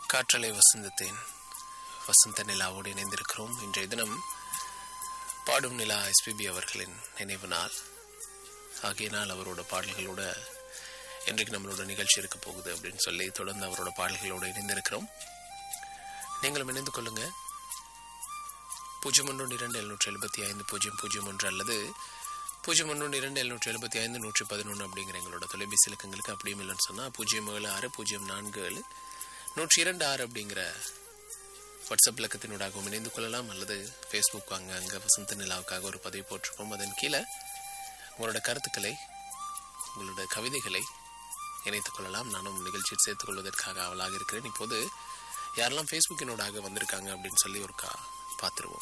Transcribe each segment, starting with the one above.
காற்றலை வசந்தத்தின் வசந்த நிலாவோடு இணைந்திருக்கிறோம் இன்றைய தினம் பாடும் நிலா எஸ்பிபி அவர்களின் நினைவு நாள் ஆகிய நாள் அவரோட பாடல்களோட இன்றைக்கு நம்மளோட நிகழ்ச்சி இருக்க போகுது அப்படின்னு சொல்லி தொடர்ந்து அவரோட பாடல்களோடு இணைந்திருக்கிறோம் நீங்களும் இணைந்து கொள்ளுங்க பூஜ்ஜியம் ஒன்று இரண்டு எழுநூற்றி எழுபத்தி ஐந்து பூஜ்ஜியம் பூஜ்ஜியம் ஒன்று அல்லது பூஜ்ஜியம் ஒன்று இரண்டு எழுநூற்றி எழுபத்தி ஐந்து நூற்றி பதினொன்று அப்படிங்கிற எங்களோட தொலைபேசி இலக்கங்களுக்கு அப்படியும் இல்லைன்னு சொன்னால் பூஜ்ஜியம் ஏழு ஆறு பூஜ்ஜியம் நான்கு ஏழு நூற்றி இரண்டு ஆறு அப்படிங்கிற வாட்ஸ்அப் இலக்கத்தினூடாகவும் இணைந்து கொள்ளலாம் அல்லது ஃபேஸ்புக் அங்கே அங்கே வசந்த நிலாவுக்காக ஒரு பதிவு போட்டிருப்போம் அதன் கீழே உங்களோட கருத்துக்களை உங்களோட கவிதைகளை இணைத்துக் கொள்ளலாம் நானும் நிகழ்ச்சியில் சேர்த்துக் கொள்வதற்காக அவளாக இருக்கிறேன் இப்போது யாரெல்லாம் ஃபேஸ்புக்கினூடாக வந்திருக்காங்க அப்படின்னு சொல்லி ஒரு கா பார்த்துருவோம்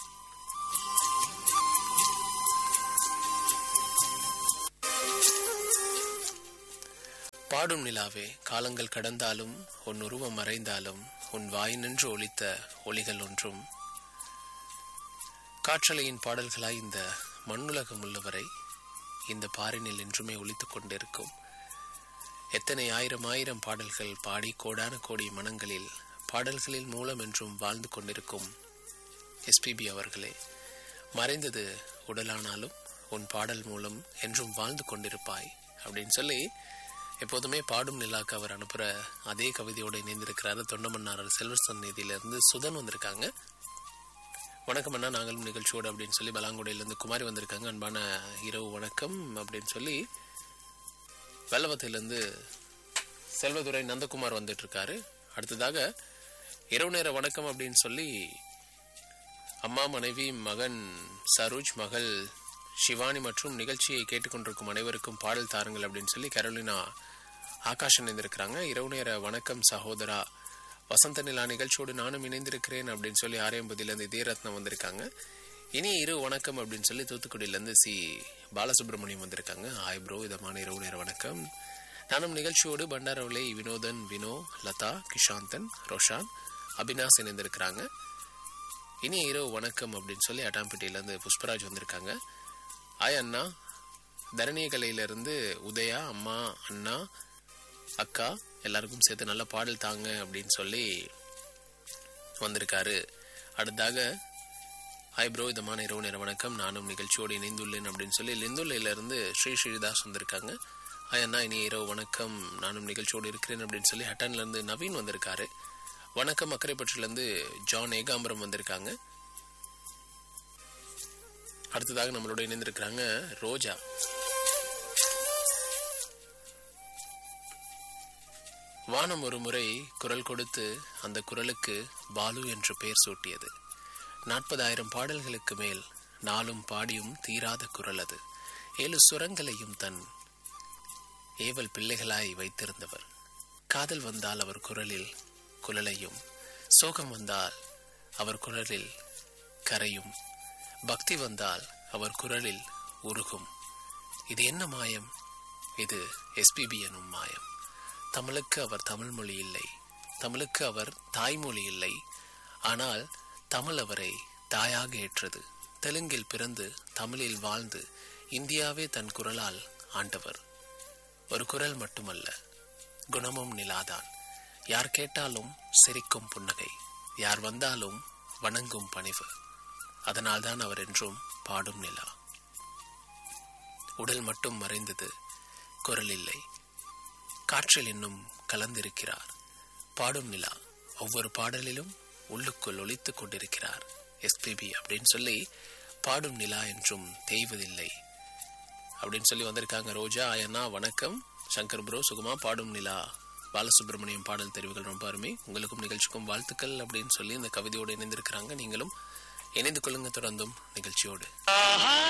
பாடும் நிலாவே காலங்கள் கடந்தாலும் உன் உருவம் மறைந்தாலும் உன் வாய் நின்று ஒலித்த ஒளிகள் ஒன்றும் காற்றலையின் பாடல்களாய் இந்த மண்ணுலகம் உள்ளவரை இந்த பாரினில் என்றுமே ஒலித்துக் கொண்டிருக்கும் எத்தனை ஆயிரம் ஆயிரம் பாடல்கள் பாடி கோடான கோடி மனங்களில் பாடல்களில் மூலம் என்றும் வாழ்ந்து கொண்டிருக்கும் எஸ்பிபி அவர்களே மறைந்தது உடலானாலும் உன் பாடல் மூலம் என்றும் வாழ்ந்து கொண்டிருப்பாய் அப்படின்னு சொல்லி எப்போதுமே பாடும் நிலாக்கு அவர் அனுப்புகிற அதே கவிதையோடு இணைந்திருக்கிறாரு தொண்டமன்னார் செல்வர் சந்நிதியிலிருந்து சுதன் வந்திருக்காங்க வணக்கம் அண்ணா நாங்களும் நிகழ்ச்சியோடு அப்படின்னு சொல்லி பலாங்குடையிலேருந்து குமாரி வந்திருக்காங்க அன்பான இரவு வணக்கம் அப்படின்னு சொல்லி வெள்ளவத்திலிருந்து செல்வதுரை நந்தகுமார் வந்துட்டு இருக்காரு அடுத்ததாக இரவு நேர வணக்கம் அப்படின்னு சொல்லி அம்மா மனைவி மகன் சரோஜ் மகள் சிவானி மற்றும் நிகழ்ச்சியை கேட்டுக்கொண்டிருக்கும் அனைவருக்கும் பாடல் தாருங்கள் அப்படின்னு சொல்லி கரோலினா ஆகாஷ் இணைந்திருக்கிறாங்க இரவு நேர வணக்கம் சகோதரா வசந்த நிலா நிகழ்ச்சியோடு நானும் இணைந்திருக்கிறேன் அப்படின்னு சொல்லி ஆரியம்பதியிலேருந்து இதயரத்னம் வந்திருக்காங்க இனி இரு வணக்கம் அப்படின்னு சொல்லி தூத்துக்குடியிலேருந்து சி பாலசுப்ரமணியம் வந்திருக்காங்க ஆய் ப்ரோ இதமான இரவு நேர வணக்கம் நானும் நிகழ்ச்சியோடு பண்டாரவளை வினோதன் வினோ லதா கிஷாந்தன் ரோஷான் அபினாஸ் இணைந்திருக்கிறாங்க இனி இரவு வணக்கம் அப்படின்னு சொல்லி அட்டாம்பட்டியிலேருந்து புஷ்பராஜ் வந்திருக்காங்க ஆய் அண்ணா தரணிய கலையிலிருந்து உதயா அம்மா அண்ணா அக்கா எல்லாருக்கும் சேர்த்து நல்ல பாடல் தாங்க அப்படின்னு சொல்லி வந்திருக்காரு அடுத்தாக ஹாய் ப்ரோ இதமான இரவு நேர வணக்கம் நானும் நிகழ்ச்சியோடு இணைந்துள்ளேன் அப்படின்னு சொல்லி லிந்துல்லையிலிருந்து ஸ்ரீ ஸ்ரீதாஸ் வந்திருக்காங்க ஹாய் அண்ணா இனி இரவு வணக்கம் நானும் நிகழ்ச்சியோடு இருக்கிறேன் அப்படின்னு சொல்லி ஹட்டன்லேருந்து நவீன் வந்திருக்காரு வணக்கம் அக்கரைப்பற்றிலேருந்து ஜான் ஏகாம்பரம் வந்திருக்காங்க அடுத்ததாக நம்மளோட இணைந்திருக்கிறாங்க ரோஜா வானம் ஒரு முறை குரல் கொடுத்து அந்த குரலுக்கு பாலு என்று பெயர் சூட்டியது நாற்பதாயிரம் பாடல்களுக்கு மேல் நாளும் பாடியும் தீராத குரல் அது ஏழு சுரங்களையும் தன் ஏவல் பிள்ளைகளாய் வைத்திருந்தவர் காதல் வந்தால் அவர் குரலில் குழலையும் சோகம் வந்தால் அவர் குரலில் கரையும் பக்தி வந்தால் அவர் குரலில் உருகும் இது என்ன மாயம் இது எஸ்பிபி எனும் மாயம் தமிழுக்கு அவர் தமிழ் மொழி இல்லை தமிழுக்கு அவர் தாய்மொழி இல்லை ஆனால் தமிழ் அவரை தாயாக ஏற்றது தெலுங்கில் பிறந்து தமிழில் வாழ்ந்து இந்தியாவே தன் குரலால் ஆண்டவர் ஒரு குரல் மட்டுமல்ல குணமும் நிலாதான் யார் கேட்டாலும் சிரிக்கும் புன்னகை யார் வந்தாலும் வணங்கும் பணிவு அதனால்தான் அவர் என்றும் பாடும் நிலா உடல் மட்டும் மறைந்தது குரல் இல்லை காற்றில் இன்னும் கலந்திருக்கிறார் பாடும் நிலா ஒவ்வொரு பாடலிலும் உள்ளுக்குள் ஒழித்துக் கொண்டிருக்கிறார் எஸ்பிபி அப்படின்னு சொல்லி பாடும் நிலா என்றும் தேய்வதில்லை அப்படின்னு சொல்லி வந்திருக்காங்க ரோஜா ஆயண்ணா வணக்கம் சங்கர் ப்ரோ சுகமா பாடும் நிலா பாலசுப்ரமணியம் பாடல் தெரிவுகள் ரொம்ப அருமை உங்களுக்கும் நிகழ்ச்சிக்கும் வாழ்த்துக்கள் அப்படின்னு சொல்லி இந்த கவிதையோடு இணைந்திருக்கிறாங்க நீங்களும் இணைந்து கொள்ளுங்க தொடர்ந்தும் நிகழ்ச்சியோடு